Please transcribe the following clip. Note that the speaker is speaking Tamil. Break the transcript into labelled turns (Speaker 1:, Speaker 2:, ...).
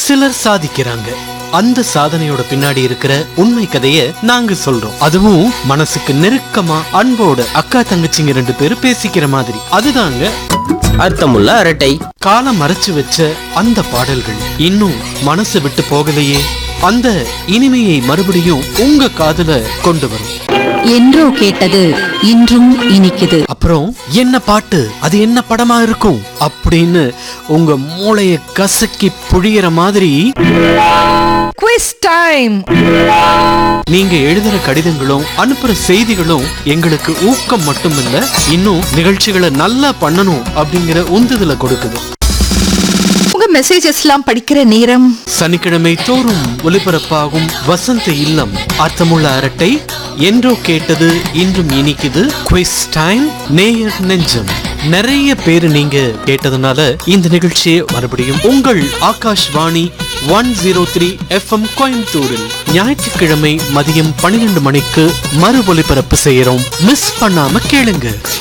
Speaker 1: சிலர் சாதிக்கிறாங்க அந்த சாதனையோட பின்னாடி இருக்கிற உண்மை கதைய நாங்க சொல்றோம் அதுவும் மனசுக்கு நெருக்கமா அன்போட அக்கா தங்கச்சிங்க ரெண்டு பேரும் பேசிக்கிற மாதிரி அதுதாங்க
Speaker 2: அர்த்தமுள்ள அரட்டை
Speaker 1: காலம் மறைச்சு வச்ச அந்த பாடல்கள் இன்னும் மனசு விட்டு போகலையே அந்த இனிமையை மறுபடியும் உங்க காதுல கொண்டு வரும்
Speaker 3: என்றோ கேட்டது இன்றும் இனிக்குது
Speaker 1: அப்புறம் என்ன பாட்டு அது என்ன படமா இருக்கும் அப்படின்னு உங்க மூளைய கசக்கி புழியிற மாதிரி
Speaker 4: குவிஸ் டைம்
Speaker 1: நீங்க எழுதுற கடிதங்களும் அனுப்புற செய்திகளும் எங்களுக்கு ஊக்கம் மட்டுமில்ல இன்னும் நிகழ்ச்சிகளை நல்லா பண்ணணும் அப்படிங்கிற உந்துதலை கொடுக்குது
Speaker 4: உங்க மெசேஜஸ்லாம் படிக்கிற நேரம்
Speaker 1: சனிக்கிழமை தோறும் ஒலிபரப்பாகும் வசந்த இல்லம் அர்த்தமுள்ள அரட்டை என்றோ கேட்டது இன்றும் இனிக்குது குவிஸ் டைம் நேயர் நெஞ்சம் நிறைய பேரு நீங்க கேட்டதுனால இந்த நிகழ்ச்சியை மறுபடியும் உங்கள் Akashvani one zero three FM கோயம்புத்தூரில் ஞாயிற்றுக்கிழமை மதியம் பன்னிரெண்டு மணிக்கு மறு ஒலிபரப்பு செய்யறோம் மிஸ் பண்ணாம கேளுங்க